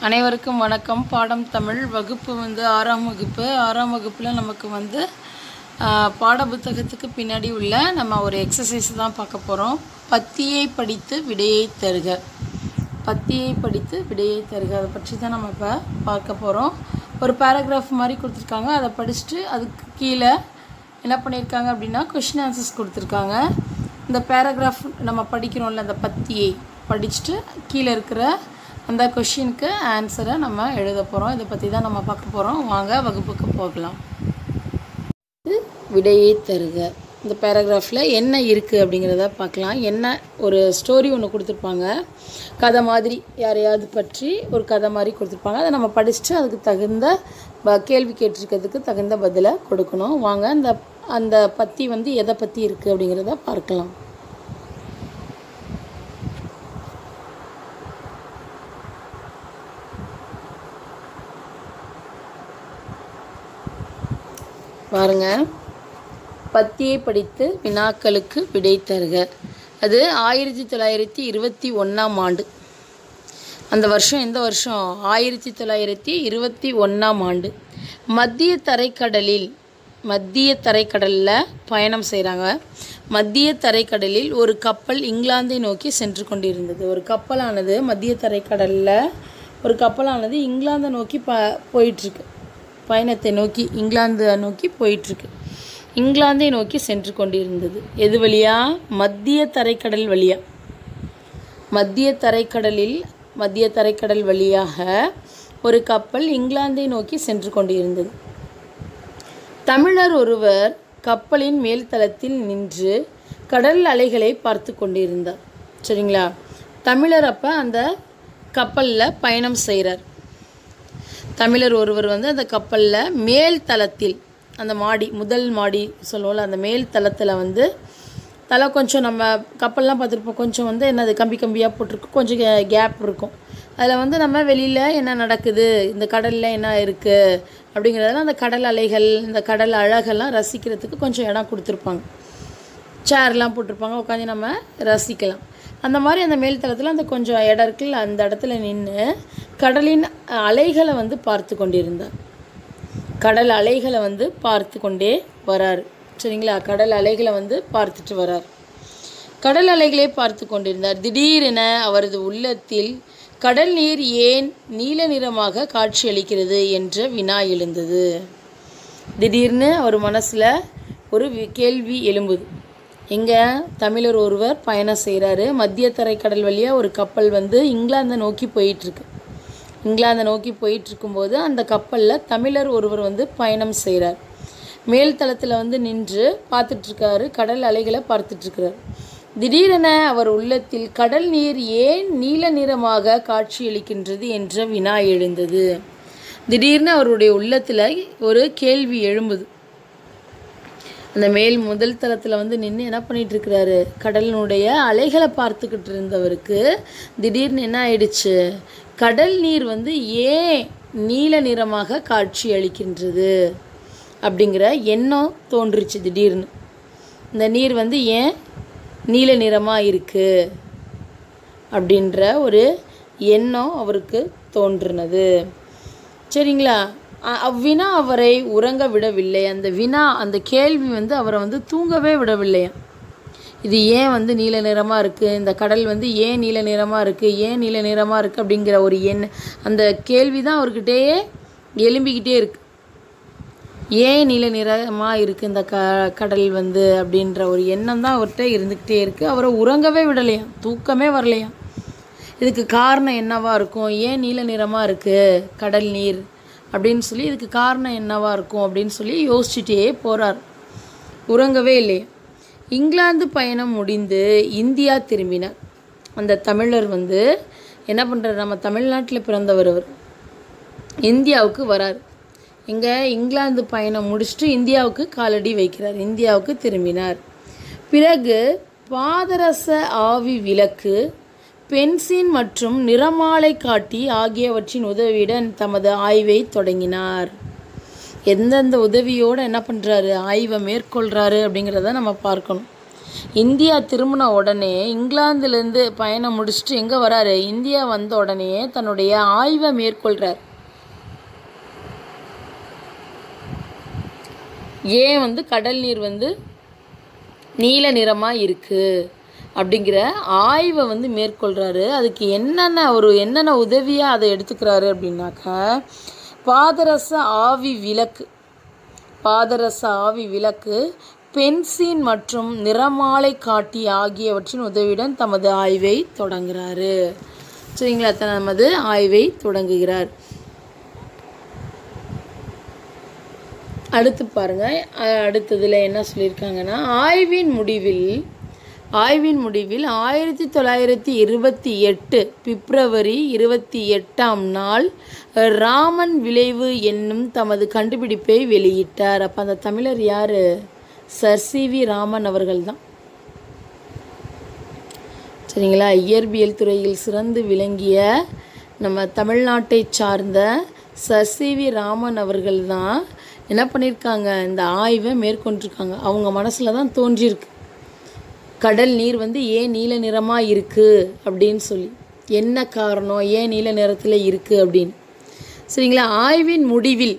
அனைவருக்கும் வணக்கம் பாடம் தமிழ் வகுப்பு வந்து ஆறாம் வகுப்பு ஆறாம் வகுப்பில் நமக்கு வந்து ஆஹ், பாட புத்தகத்துக்கு பின்னாடி உள்ள நம்ம ஒரு எக்ஸசைஸ் தான் பார்க்க போகிறோம் பத்தியை படித்து விடையை தருக பத்தியை படித்து விடையை தருக அதை பற்றி தான் நம்ம இப்போ பார்க்க போகிறோம் ஒரு பேராகிராஃப் மாதிரி கொடுத்துருக்காங்க அதை படிச்சுட்டு அதுக்கு கீழே என்ன பண்ணியிருக்காங்க அப்படின்னா கொஷின் ஆன்சர்ஸ் கொடுத்துருக்காங்க இந்த பேராகிராஃப் நம்ம படிக்கிறோம்ல அந்த பத்தியை படிச்சுட்டு கீழே இருக்கிற அந்த கொஷினுக்கு ஆன்சரை நம்ம எழுத போகிறோம் இதை பற்றி தான் நம்ம பார்க்க போகிறோம் வாங்க வகுப்புக்கு போகலாம் இது விடையை தருக இந்த பேராகிராஃபில் என்ன இருக்குது அப்படிங்கிறத பார்க்கலாம் என்ன ஒரு ஸ்டோரி ஒன்று கொடுத்துருப்பாங்க கதை மாதிரி யாரையாவது பற்றி ஒரு கதை மாதிரி கொடுத்துருப்பாங்க அதை நம்ம படிச்சுட்டு அதுக்கு தகுந்த ப- கேள்வி கேட்டிருக்கிறதுக்கு தகுந்த பதிலை கொடுக்கணும் வாங்க அந்த அந்த பத்தி வந்து எதை பற்றி இருக்குது அப்படிங்கிறத பார்க்கலாம் பாருங்க பத்தியை படித்து வினாக்களுக்கு விடை தருக அது ஆயிரத்தி தொள்ளாயிரத்தி இருபத்தி ஒன்றாம் ஆண்டு அந்த வருஷம் எந்த வருஷம் ஆயிரத்தி தொள்ளாயிரத்தி இருபத்தி ஒன்றாம் ஆண்டு மத்திய தரைக்கடலில் மத்திய தரைக்கடலில் பயணம் செய்கிறாங்க மத்திய தரைக்கடலில் ஒரு கப்பல் இங்கிலாந்தை நோக்கி சென்று கொண்டிருந்தது ஒரு கப்பலானது மத்திய தரைக்கடலில் ஒரு கப்பலானது இங்கிலாந்தை நோக்கி ப போயிட்டுருக்கு பயணத்தை நோக்கி இங்கிலாந்து நோக்கி போயிட்டுருக்கு இங்கிலாந்தை நோக்கி சென்று கொண்டிருந்தது எது வழியா மத்திய தரைக்கடல் வழியா மத்திய தரைக்கடலில் மத்திய தரைக்கடல் வழியாக ஒரு கப்பல் இங்கிலாந்தை நோக்கி சென்று கொண்டிருந்தது தமிழர் ஒருவர் கப்பலின் மேல்தளத்தில் நின்று கடல் அலைகளை பார்த்து கொண்டிருந்தார் சரிங்களா தமிழர் அப்போ அந்த கப்பலில் பயணம் செய்கிறார் தமிழர் ஒருவர் வந்து அந்த கப்பலில் மேல் தளத்தில் அந்த மாடி முதல் மாடி சொல்லுவோம்ல அந்த மேல் தளத்தில் வந்து தலை கொஞ்சம் நம்ம கப்பல்லாம் பார்த்துருப்போம் கொஞ்சம் வந்து என்னது கம்பி கம்பியாக போட்டிருக்கு கொஞ்சம் கேப் இருக்கும் அதில் வந்து நம்ம வெளியில் என்ன நடக்குது இந்த கடலில் என்ன இருக்குது அப்படிங்கிறதெல்லாம் அந்த கடல் அலைகள் இந்த கடல் அழகெல்லாம் ரசிக்கிறதுக்கு கொஞ்சம் இடம் கொடுத்துருப்பாங்க சேர்லாம் போட்டிருப்பாங்க உட்காந்து நம்ம ரசிக்கலாம் அந்த மாதிரி அந்த மேல் தளத்தில் அந்த கொஞ்சம் இடம் இருக்குல்ல அந்த இடத்துல நின்று கடலின் அலைகளை வந்து பார்த்து கொண்டிருந்தார் கடல் அலைகளை வந்து பார்த்து கொண்டே வரார் சரிங்களா கடல் அலைகளை வந்து பார்த்துட்டு வரார் கடல் அலைகளை பார்த்து கொண்டிருந்தார் திடீரென அவரது உள்ளத்தில் கடல் நீர் ஏன் நீல நிறமாக காட்சியளிக்கிறது என்ற வினா எழுந்தது திடீர்னு அவர் மனசில் ஒரு வி- கேள்வி எழும்புது எங்கே தமிழர் ஒருவர் பயணம் செய்கிறாரு மத்திய தரைக்கடல் வழியாக ஒரு கப்பல் வந்து இங்கிலாந்தை நோக்கி போயிட்டுருக்கு இங்கிலாந்தை நோக்கி போயிட்டு இருக்கும்போது அந்த கப்பலில் தமிழர் ஒருவர் வந்து பயணம் செய்கிறார் மேல் தளத்தில் வந்து நின்று பார்த்துட்ருக்காரு கடல் அலைகளை பார்த்துட்ருக்கிறார் திடீரென அவர் உள்ளத்தில் கடல் நீர் ஏன் நீல நிறமாக காட்சியளிக்கின்றது என்ற வினா எழுந்தது திடீர்னு அவருடைய உள்ளத்தில் ஒரு கேள்வி எழும்புது அந்த மேல் முதல் தளத்தில் வந்து நின்று என்ன பண்ணிட்டு இருக்கிறாரு கடலினுடைய அலைகளை பார்த்துக்கிட்டு இருந்தவருக்கு திடீர்னு என்ன ஆயிடுச்சு கடல் நீர் வந்து ஏன் நீல நிறமாக காட்சி அளிக்கின்றது அப்படிங்கிற எண்ணம் தோன்றுச்சு திடீர்னு இந்த நீர் வந்து ஏன் நீல நிறமாக இருக்குது அப்படின்ற ஒரு எண்ணம் அவருக்கு தோன்றுனது சரிங்களா அ- அவ்வினா அவரை உறங்க விடவில்லை அந்த வினா அந்த கேள்வி வந்து அவரை வந்து தூங்கவே விடவில்லையா இது ஏன் வந்து நீல நிறமாக இருக்குது இந்த கடல் வந்து ஏன் நீல நிறமாக இருக்குது ஏன் நீல நிறமாக இருக்குது அப்படிங்கிற ஒரு எண்ண அந்த கேள்வி தான் அவர்கிட்டயே எழும்பிக்கிட்டே இருக்கு ஏன் நீல நிறமாக இருக்குது இந்த க கடல் வந்து அப்படின்ற ஒரு எண்ணம் தான் அவர்கிட்ட இருந்துக்கிட்டே இருக்குது அவரை உறங்கவே விடலையாம் தூக்கமே வரலையாம் இதுக்கு காரணம் என்னவா இருக்கும் ஏன் நீல நிறமாக இருக்குது கடல் நீர் அப்படின்னு சொல்லி இதுக்கு காரணம் என்னவா இருக்கும் அப்படின்னு சொல்லி யோசிச்சுட்டே போகிறார் உறங்கவே இல்லையா இங்கிலாந்து பயணம் முடிந்து இந்தியா திரும்பினார் அந்த தமிழர் வந்து என்ன பண்ணுறாரு நம்ம தமிழ்நாட்டில் பிறந்தவர் அவர் இந்தியாவுக்கு வரார் இங்கே இங்கிலாந்து பயணம் முடிச்சுட்டு இந்தியாவுக்கு காலடி வைக்கிறார் இந்தியாவுக்கு திரும்பினார் பிறகு பாதரச ஆவி விளக்கு பென்சின் மற்றும் நிறமாலை காட்டி ஆகியவற்றின் உதவியுடன் தமது ஆய்வை தொடங்கினார் எந்தெந்த உதவியோடு என்ன பண்ணுறாரு ஆய்வை மேற்கொள்கிறாரு அப்படிங்கிறத நம்ம பார்க்கணும் இந்தியா திரும்பின உடனே இங்கிலாந்துலேருந்து பயணம் முடிச்சுட்டு எங்கே வராரு இந்தியா வந்த உடனே தன்னுடைய ஆய்வை மேற்கொள்கிறார் ஏன் வந்து கடல் நீர் வந்து நீல நிறமாக இருக்குது அப்படிங்கிற ஆய்வை வந்து மேற்கொள்கிறாரு அதுக்கு என்னென்ன ஒரு என்னென்ன உதவியாக அதை எடுத்துக்கிறாரு அப்படின்னாக்கா பாதரச ஆவி விளக்கு பாதரச ஆவி விளக்கு பென்சின் மற்றும் நிறமாலை காட்டி ஆகியவற்றின் உதவியுடன் தமது ஆய்வை தொடங்குகிறாரு சரிங்களா தமது ஆய்வை தொடங்குகிறார் அடுத்து பாருங்க அஹ் அடுத்ததுல என்ன சொல்லியிருக்காங்கன்னா ஆய்வின் முடிவில் ஆய்வின் முடிவில் ஆயிரத்தி தொள்ளாயிரத்தி இருபத்தி எட்டு பிப்ரவரி இருபத்தி எட்டாம் நாள் ராமன் விளைவு என்னும் தமது கண்டுபிடிப்பை வெளியிட்டார் அப்போ அந்த தமிழர் யார் சர் சி வி ராமன் அவர்கள் தான் சரிங்களா இயற்பியல் துறையில் சிறந்து விளங்கிய நம்ம தமிழ்நாட்டை சார்ந்த சர் சி வி ராமன் அவர்கள் தான் என்ன பண்ணியிருக்காங்க இந்த ஆய்வை மேற்கொண்டிருக்காங்க அவங்க மனசில் தான் தோன்றியிருக்கு கடல் நீர் வந்து ஏன் நீல நிறமாக இருக்குது அப்படின்னு சொல்லி என்ன காரணம் ஏன் நீல நிறத்தில் இருக்குது அப்படின்னு சரிங்களா ஆய்வின் முடிவில்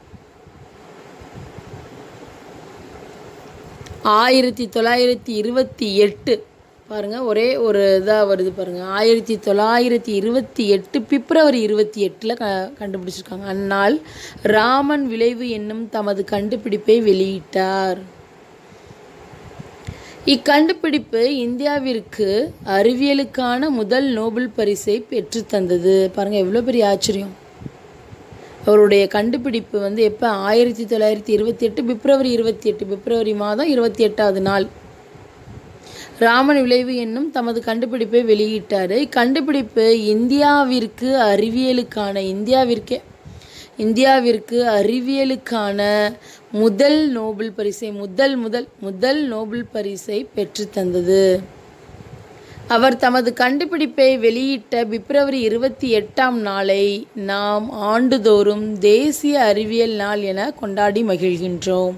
ஆயிரத்தி தொள்ளாயிரத்தி இருபத்தி எட்டு பாருங்கள் ஒரே ஒரு இதாக வருது பாருங்கள் ஆயிரத்தி தொள்ளாயிரத்தி இருபத்தி எட்டு பிப்ரவரி இருபத்தி எட்டில் க கண்டுபிடிச்சிருக்காங்க அந்நாள் ராமன் விளைவு என்னும் தமது கண்டுபிடிப்பை வெளியிட்டார் இக்கண்டுபிடிப்பு இந்தியாவிற்கு அறிவியலுக்கான முதல் நோபல் பரிசை பெற்றுத்தந்தது பாருங்கள் எவ்வளோ பெரிய ஆச்சரியம் அவருடைய கண்டுபிடிப்பு வந்து எப்போ ஆயிரத்தி தொள்ளாயிரத்தி இருபத்தி எட்டு பிப்ரவரி இருபத்தி எட்டு பிப்ரவரி மாதம் இருபத்தி எட்டாவது நாள் ராமன் விளைவு என்னும் தமது கண்டுபிடிப்பை வெளியிட்டார் இக்கண்டுபிடிப்பு இந்தியாவிற்கு அறிவியலுக்கான இந்தியாவிற்கே இந்தியாவிற்கு அறிவியலுக்கான முதல் நோபல் பரிசை முதல் முதல் முதல் நோபல் பரிசை பெற்றுத்தந்தது அவர் தமது கண்டுபிடிப்பை வெளியிட்ட பிப்ரவரி இருபத்தி எட்டாம் நாளை நாம் ஆண்டுதோறும் தேசிய அறிவியல் நாள் என கொண்டாடி மகிழ்கின்றோம்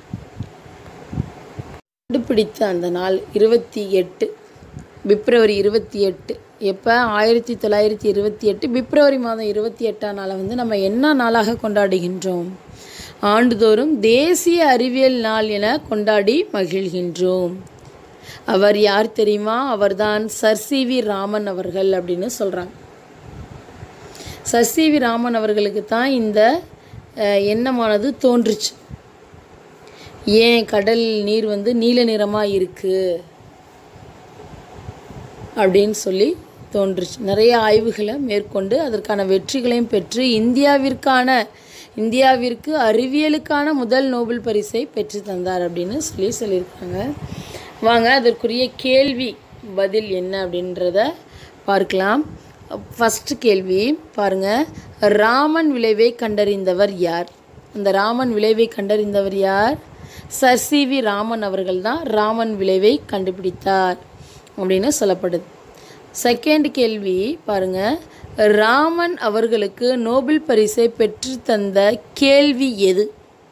கண்டுபிடித்த அந்த நாள் இருபத்தி எட்டு பிப்ரவரி இருபத்தி எட்டு எப்போ ஆயிரத்தி தொள்ளாயிரத்தி இருபத்தி எட்டு பிப்ரவரி மாதம் இருபத்தி எட்டாம் நாளை வந்து நம்ம என்ன நாளாக கொண்டாடுகின்றோம் ஆண்டுதோறும் தேசிய அறிவியல் நாள் என கொண்டாடி மகிழ்கின்றோம் அவர் யார் தெரியுமா அவர்தான் சர் சி வி ராமன் அவர்கள் அப்படின்னு சொல்கிறாங்க சர் சி வி ராமன் அவர்களுக்கு தான் இந்த அஹ், எண்ணமானது தோன்றுச்சு ஏன் கடல் நீர் வந்து நீல நிறமாக இருக்குது அப்படின்னு சொல்லி தோன்றுச்சு நிறைய ஆய்வுகளை மேற்கொண்டு அதற்கான வெற்றிகளையும் பெற்று இந்தியாவிற்கான இந்தியாவிற்கு அறிவியலுக்கான முதல் நோபல் பரிசை பெற்று தந்தார் அப்படின்னு சொல்லி சொல்லியிருக்காங்க வாங்க அதற்குரிய கேள்வி பதில் என்ன அப்படின்றத பார்க்கலாம் ஃபஸ்ட்டு கேள்வி பாருங்க ராமன் விளைவை கண்டறிந்தவர் யார் அந்த ராமன் விளைவை கண்டறிந்தவர் யார் சர் சி வி ராமன் அவர்கள் தான் ராமன் விளைவை கண்டுபிடித்தார் அப்படின்னு சொல்லப்படுது செகண்ட் கேள்வி பாருங்க ராமன் அவர்களுக்கு நோபல் பரிசை பெற்று தந்த கேள்வி எது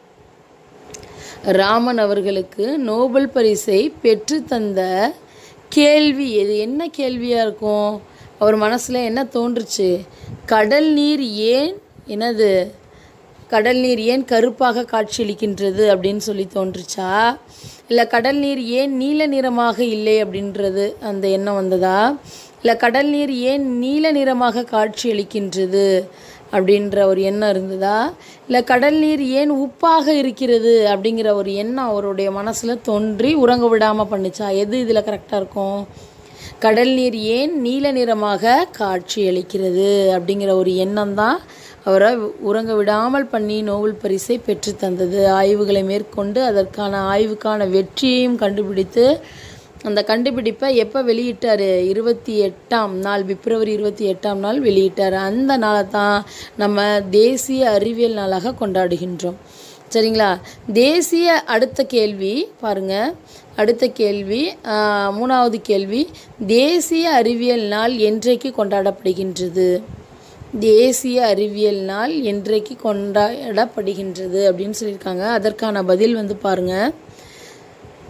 ராமன் அவர்களுக்கு நோபல் பரிசை பெற்று தந்த கேள்வி எது என்ன கேள்வியாக இருக்கும் அவர் மனசில் என்ன தோன்றுச்சு கடல் நீர் ஏன் என்னது கடல் நீர் ஏன் கருப்பாக காட்சியளிக்கின்றது அப்படின்னு சொல்லி தோன்றுச்சா இல்லை கடல் நீர் ஏன் நீல நிறமாக இல்லை அப்படின்றது அந்த எண்ணம் வந்ததா இல்லை கடல் நீர் ஏன் நீல நிறமாக காட்சியளிக்கின்றது அப்படின்ற ஒரு எண்ணம் இருந்ததா இல்லை கடல் நீர் ஏன் உப்பாக இருக்கிறது அப்படிங்கிற ஒரு எண்ணம் அவருடைய மனசில் தோன்றி உறங்க விடாமல் பண்ணுச்சா எது இதில் கரெக்டாக இருக்கும் கடல் நீர் ஏன் நீல நிறமாக காட்சியளிக்கிறது அப்படிங்கிற ஒரு எண்ணம் தான் அவரை உறங்க விடாமல் பண்ணி நோபல் பரிசை பெற்று தந்தது ஆய்வுகளை மேற்கொண்டு அதற்கான ஆய்வுக்கான வெற்றியையும் கண்டுபிடித்து அந்த கண்டுபிடிப்பை எப்போ வெளியிட்டார் இருபத்தி எட்டாம் நாள் பிப்ரவரி இருபத்தி எட்டாம் நாள் வெளியிட்டார் அந்த நாளை தான் நம்ம தேசிய அறிவியல் நாளாக கொண்டாடுகின்றோம் சரிங்களா தேசிய அடுத்த கேள்வி பாருங்க அடுத்த கேள்வி ஆஹ், மூணாவது கேள்வி தேசிய அறிவியல் நாள் என்றைக்கு கொண்டாடப்படுகின்றது தேசிய அறிவியல் நாள் என்றைக்கு கொண்டாடப்படுகின்றது அப்படின்னு சொல்லியிருக்காங்க அதற்கான பதில் வந்து பாருங்க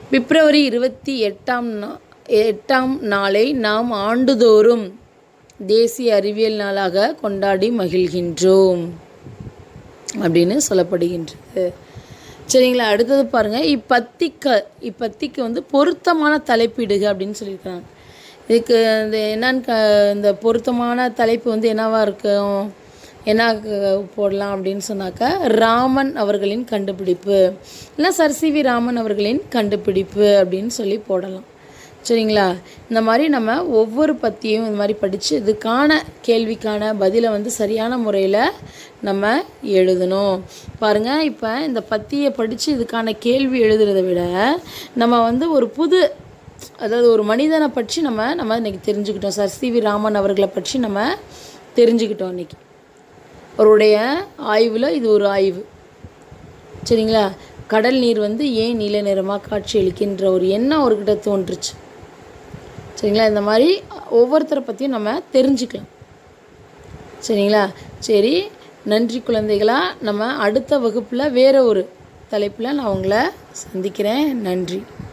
பிப்ரவரி இருபத்தி எட்டாம் நா எட்டாம் நாளை நாம் ஆண்டுதோறும் தேசிய அறிவியல் நாளாக கொண்டாடி மகிழ்கின்றோம் அப்படின்னு சொல்லப்படுகின்றது சரிங்களா அடுத்தது பாருங்கள் இப்பத்திக்க இப்பத்திக்கு வந்து பொருத்தமான தலைப்பிடுக அப்படின்னு சொல்லியிருக்காங்க இதுக்கு இந்த என்னன்னு க இந்த பொருத்தமான தலைப்பு வந்து என்னவா இருக்கும் என்ன க- போடலாம் அப்படின்னு சொன்னாக்கா ராமன் அவர்களின் கண்டுபிடிப்பு இல்லை சர் சி வி ராமன் அவர்களின் கண்டுபிடிப்பு அப்படின்னு சொல்லி போடலாம் சரிங்களா இந்த மாதிரி நம்ம ஒவ்வொரு பத்தியும் இந்த மாதிரி படித்து இதுக்கான கேள்விக்கான பதிலை வந்து சரியான முறையில் நம்ம எழுதணும் பாருங்கள் இப்போ இந்த பத்தியை படித்து இதுக்கான கேள்வி எழுதுறதை விட நம்ம வந்து ஒரு புது அதாவது ஒரு மனிதனை பற்றி நம்ம நம்ம இன்னைக்கு தெரிஞ்சுக்கிட்டோம் சர் சி வி ராமன் அவர்களை பற்றி நம்ம தெரிஞ்சுக்கிட்டோம் இன்னைக்கு அவருடைய ஆய்வில் இது ஒரு ஆய்வு சரிங்களா கடல் நீர் வந்து ஏன் நீல நிறமாக காட்சியளிக்கின்ற ஒரு எண்ணம் அவர்கிட்ட தோன்றுச்சு சரிங்களா இந்த மாதிரி ஒவ்வொருத்தரை பற்றியும் நம்ம தெரிஞ்சுக்கலாம் சரிங்களா சரி நன்றி குழந்தைகளா நம்ம அடுத்த வகுப்பில் வேறு ஒரு தலைப்பில் நான் உங்களை சந்திக்கிறேன் நன்றி